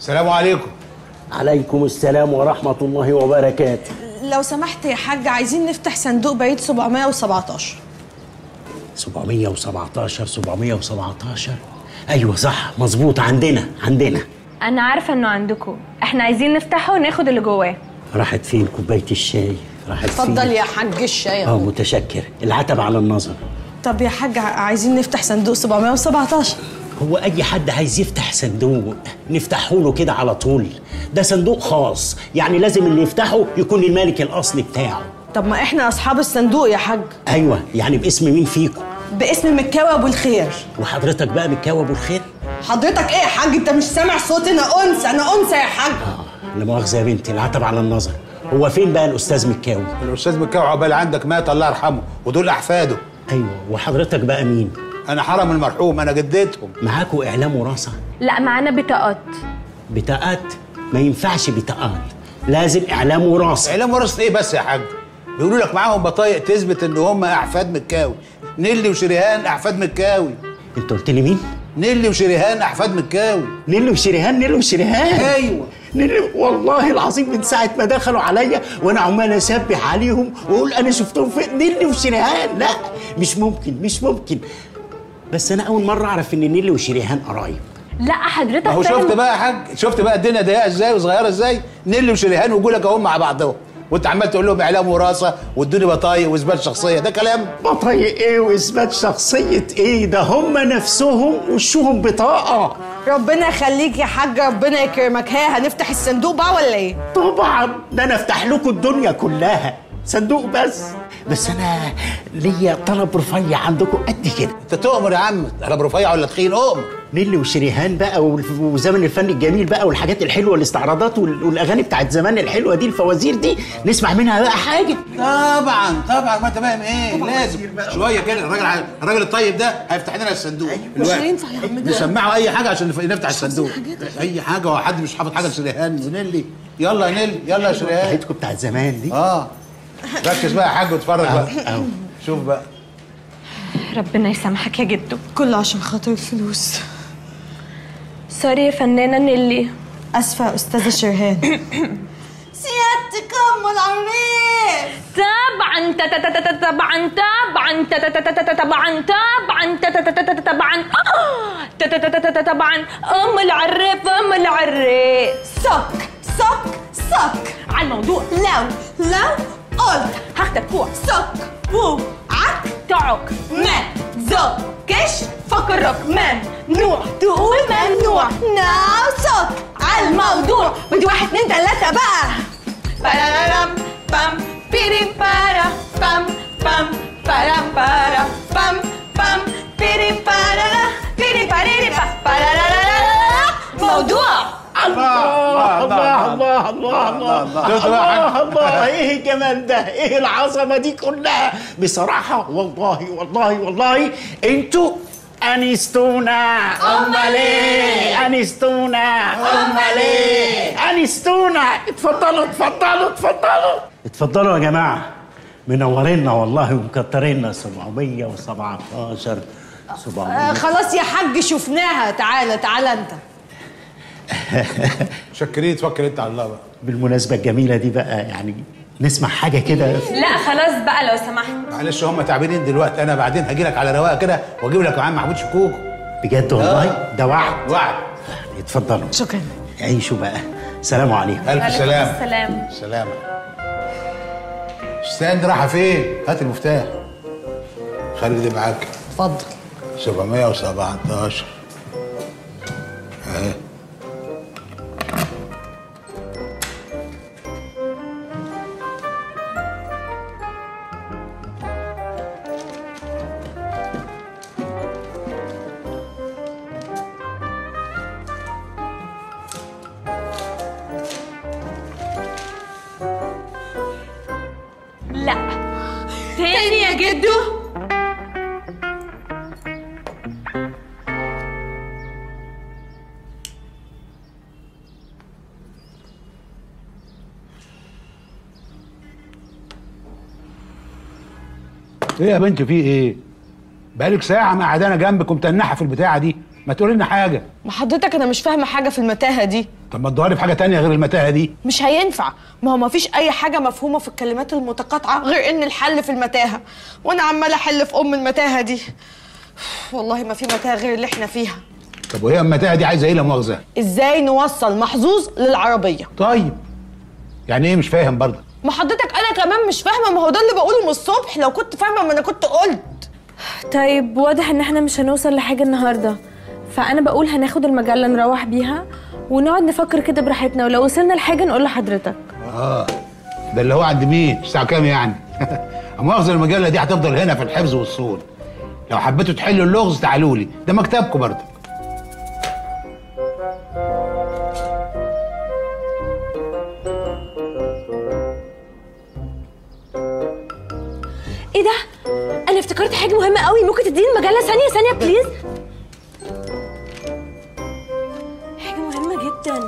السلام عليكم عليكم السلام ورحمة الله وبركاته لو سمحت يا حاج عايزين نفتح صندوق بعيد 717 717 717 أيوة صح مظبوط عندنا عندنا انا عارفه انه عندكم احنا عايزين نفتحه وناخد اللي جواه راحت فين كوباية الشاي راحت فين اتفضل يا حاج الشاي اه اهو متشكر العتب على النظر طب يا حاج عايزين نفتح صندوق 717 هو أي حد عايز يفتح صندوق نفتحه له كده على طول ده صندوق خاص يعني لازم اللي يفتحه يكون المالك الأصلي بتاعه طب ما احنا اصحاب الصندوق يا حاج أيوة يعني باسم مين فيكم باسم مكاوي ابو الخير وحضرتك بقى متكاوي أبو الخير حضرتك ايه يا حاج انت مش سامع صوتي انا انثى انا انثى يا حاج لا مؤاخذة يا بنتي العتب على النظر هو فين بقى الأستاذ مكاوي الاستاذ مكاوي عقبال عندك مات الله يرحمه ودول احفاده أيوة وحضرتك بقى مين انا حرم المرحوم انا جدتهم معاكوا إعلام وراثة لا معانا بطاقات بطاقات ما ينفعش بطاقات لازم إعلام وراثة اعلام ورثه ايه بس يا حاج بيقولوا لك معاهم بطايق تثبت ان هم احفاد مكاوي نيلي وشريهان احفاد مكاوي أنت قلت لي مين؟ نيلي وشريهان احفاد مكاوي نيلو وشريهان نيلو وشريهان ايوه نيلو والله العظيم من ساعة ما دخلوا عليا وأنا عمال أسبح عليهم وأقول أنا شفتهم فين نيلي وشريهان لا مش ممكن مش ممكن بس أنا أول مرة أعرف إن نيلي وشريهان قرايب لا حضرتك اهو فاهم- شفت بقى يا حاج شفت بقى الدنيا ضيقه ازاي وصغيره ازاي نيلي وشريهان وجولك اهم مع بعضهم وانت عمال تقول لهم اعلام وراثه وادوني بطايق واثبات شخصيه ده كلام بطايق إيه وإثبات شخصية إيه ده هم نفسهم وشهم بطاقة ربنا يخليك يا حاج ربنا يكرمك ها هنفتح الصندوق بقى ولا ايه طبعا ده أنا أفتح لكم الدنيا كلها صندوق بس بس أنا ليا طلب رفيع عندكم قد كده انت تؤمر يا عم انا برفيع ولا تخين اؤمر نيلي وشريهان بقى والف- وزمن الفن الجميل بقى والحاجات الحلوه الاستعراضات وال- والاغاني بتاعت زمان الحلوه دي الفوازير دي نسمع منها بقى حاجه طبعا طبعا ما انت فاهم ايه لازم شويه كده الراجل ع- الراجل الطيب ده هيفتح لنا الصندوق مش الوقت. هينفع يا عم ده. نسمعه اي حاجه عشان نف- نفتح الصندوق اي حاجه هو حد مش حافظ حاجه لشريهان ونيلي يلا يا نيلي يلا يا شريهان بتاعتكم بتاعت زمان دي اه ركز بقى يا حاج واتفرج بقى أهو. شوف بقى ربنا يسامحك يا جدو كله عشان خاطر الفلوس سوري يا فنانه نيلي اسفه يا استاذه شرهان سيادتك ام العريس طبعا تا- تا- تا- تا- تا- طبعا طبعا تا- تا- تا- تا- تا- تا- طبعا طبعا تا- تا- تا- تا- تا- تا- طبعا آه، تا- تا- تا- تا- تا- تا- طبعا ام العريف ام العريس صك صك صك على الموضوع لو لو قلت هاخدك فوق صك بو عك تعك ما زكش فكرك ممنوع تقول ممنوع ناو صك على الموضوع ودي واحد اتنين تلاته بقى بارارام بام بيريم بارا بام بام بارام بارا بام بام بيريم بارارا بيريم باريري با بارارارارا موضوع الله الله الله الله الله شفت بقى يا الله الله ايه الجمال ده ايه العظمه دي كلها بصراحه والله والله والله انتوا انستونا امال ايه انستونا امال ايه انستونا اتفضلوا اتفضلوا اتفضلوا اتفضلوا يا جماعه منورينا والله ومكترينا 717 700 خلاص يا حاج شفناها تعالى تعالى انت شكرين توكل انت على الله بقى بالمناسبة الجميلة دي بقى يعني نسمع حاجة كده لا خلاص بقى لو سمحت معلش هم تعبانين دلوقتي انا بعدين هجي لك على رواقه كده واجيب لك معاه محمود شكوكو بجد والله ده وعد وعد اتفضلوا شكرا عيشوا بقى سلام عليكم الف عليكم سلام السلام سلامة استنى رايحة فين؟ هات المفتاح خلي دي معاك اتفضل 717 اهي لا تاني يا جدو ايه يا بنت في ايه؟ بقالك ساعة قاعدة انا جنبك ومتنحة في البتاعة دي ما تقولي لنا حاجه ما حضرتك انا مش فاهمه حاجه في المتاهه دي طب ما تدوري في حاجه تانية غير المتاهه دي مش هينفع ما هو ما فيش اي حاجه مفهومه في الكلمات المتقاطعه غير ان الحل في المتاهه وانا عماله احل في ام المتاهه دي والله ما في متاهه غير اللي احنا فيها طب وهي المتاهه دي عايزه ايه لا مؤاخذه ازاي نوصل محظوظ للعربيه طيب يعني ايه مش فاهم برضه ما حضرتك انا كمان مش فاهمه ما هو ده اللي بقوله من الصبح لو كنت فاهمه ما انا كنت قلت طيب واضح ان احنا مش هنوصل لحاجة النهاردة فأنا بقول هناخد المجلة نروح بيها ونقعد نفكر كده براحتنا ولو وصلنا لحاجة نقول لحضرتك اه ده اللي هو عند مين الساعه كام يعني مؤاخذه المجله دي هتفضل هنا في الحفظ والصون لو حبيتوا تحلوا اللغز تعالوا لي ده مكتبكم برضه ايه ده؟ أنا افتكرت حاجة مهمة قوي ممكن تديني المجلة ثانية ثانية بليز؟ حاجة مهمة جدا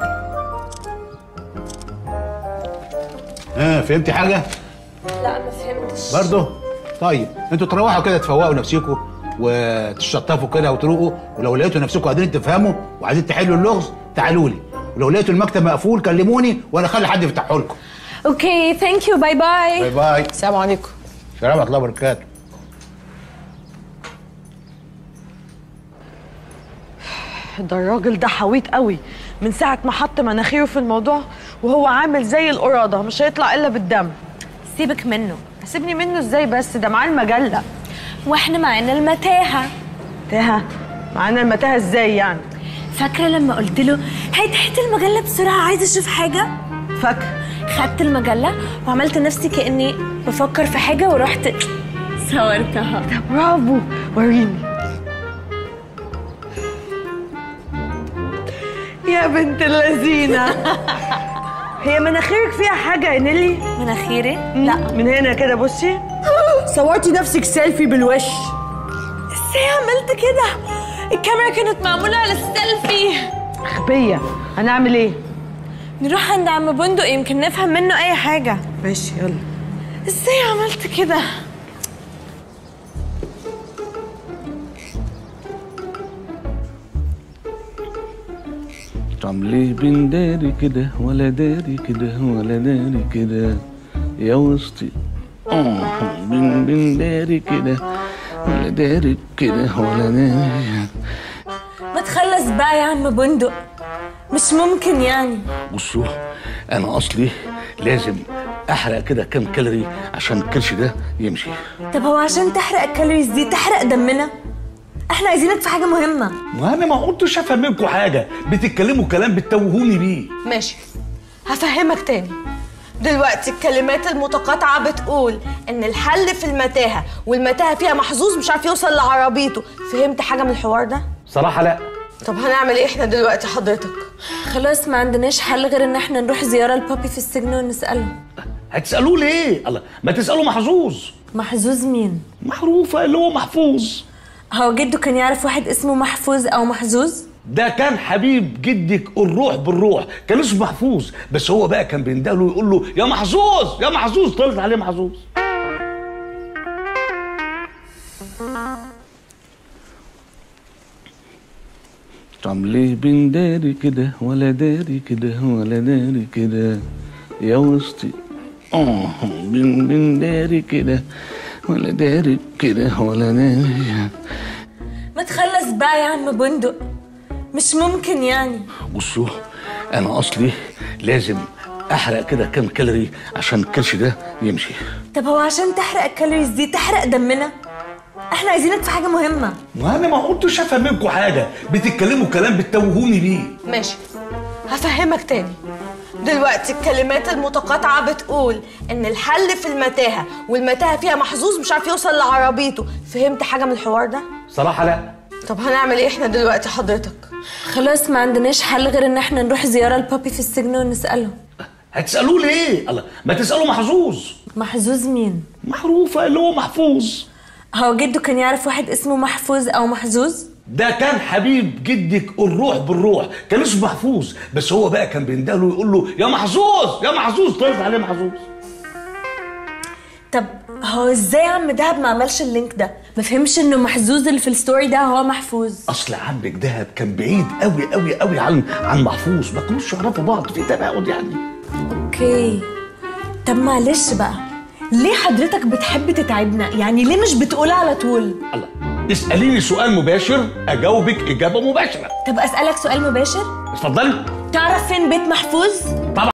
ها فهمتي حاجه لا ما فهمتش برضه طيب انتوا تروحوا كده تفوقوا نفسكم وتشطفوا كده وتروقوا ولو لقيتوا نفسكم قادرين تفهموا وعايزين تحلوا اللغز تعالوا لي ولو لقيتوا المكتب مقفول كلموني وانا اخلي حد يفتحه لكم اوكي ثانك يو باي باي باي باي السلام عليكم سلام ورحمه الله وبركاته ده الراجل ده حويط قوي من ساعه ما حط مناخيره في الموضوع وهو عامل زي القراده مش هيطلع الا بالدم سيبك منه سيبني منه ازاي بس ده معاه المجله واحنا معانا المتاهة تاهه معانا المتاهه ازاي يعني فاكرة لما قلت له هات هات المجلة بسرعة عايزة أشوف حاجة؟ فاكر خدت المجلة وعملت نفسي كأني بفكر في حاجة ورحت صورتها برافو وريني يا بنت اللذينة هي مناخيرك فيها حاجة يا نيلي؟ مناخيري؟ لا من هنا كده بصي صورتي نفسك سيلفي بالوش ازاي عملت كده؟ الكاميرا كانت معمولة على السيلفي غبية هنعمل ايه؟ نروح عند عم بندق يمكن نفهم منه أي حاجة ماشي يلا ازاي عملت كده؟ طب ليه بنداري كده ولا داري كده ولا داري كده يا وسطي اه بن بنداري كده ولا داري كده ولا داري ما تخلص بقى يا عم بندق مش ممكن يعني بصوا انا اصلي لازم احرق كده كام كالوري عشان الكرش ده يمشي طب هو عشان تحرق الكالوريز دي تحرق دمنا؟ احنا عايزينك في حاجة مهمة ما انا ما قلتش افهم منكم حاجه بتتكلموا كلام بتوهوني بيه ماشي هفهمك تاني دلوقتي الكلمات المتقاطعة بتقول إن الحل في المتاهة والمتاهة فيها محظوظ مش عارف يوصل لعربيته فهمت حاجة من الحوار ده؟ صراحه لا طب هنعمل إيه إحنا دلوقتي حضرتك؟ خلاص ما عندناش حل غير ان احنا نروح زيارة لبابي في السجن ونسأله هتسالوه ليه الله ما تسالوا محظوظ محظوظ مين؟ معروفه اللي هو محفوظ هو جده كان يعرف واحد اسمه محفوظ او محظوظ؟ ده كان حبيب جدك الروح بالروح كان اسمه محفوظ بس هو بقى كان بيندهله ويقول له يا محظوظ يا محظوظ طلعت عليه محظوظ طب ليه بنداري كده ولا داري كده ولا داري كده يا وسطي اه بن بنداري كده ولا داري كده ولا داري ما تخلص بقى يا عم بندق مش ممكن يعني بصوا انا اصلي لازم احرق كده كام كالوري عشان الكرش ده يمشي طب هو عشان تحرق الكالوريز دي تحرق دمنا؟ احنا عايزينك في حاجة مهمة ما انا ما قلتش افهم منكم حاجه بتتكلموا كلام بتوهوني بيه ماشي هفهمك تاني دلوقتي الكلمات المتقاطعة بتقول إن الحل في المتاهة والمتاهة فيها محظوظ مش عارف يوصل لعربيته فهمت حاجة من الحوار ده؟ صراحه لا طب هنعمل إيه إحنا دلوقتي حضرتك؟ خلاص ما عندناش حل غير ان احنا نروح زيارة لبابي في السجن ونسأله هتسالوه ليه الله ما تسالوا محظوظ محظوظ مين؟ معروفه اللي هو محفوظ هو جده كان يعرف واحد اسمه محفوظ او محظوظ؟ ده كان حبيب جدك الروح بالروح كان اسمه محفوظ بس هو بقى كان بيندهله ويقول له يا محظوظ يا محظوظ طلعت عليه محظوظ طب هو ازاي يا عم دهب ما عملش اللينك ده ما فهمش انه محظوظ اللي في الستوري ده هو محفوظ اصل عمك دهب كان بعيد قوي قوي قوي عن عن محفوظ ما كانوش يعرفوا بعض في تباعد يعني اوكي طب معلش بقى ليه حضرتك بتحب تتعبنا يعني ليه مش بتقول على طول الله اساليني سؤال مباشر اجاوبك اجابه مباشره طب اسالك سؤال مباشر اتفضلي تعرف فين بيت محفوظ طبعا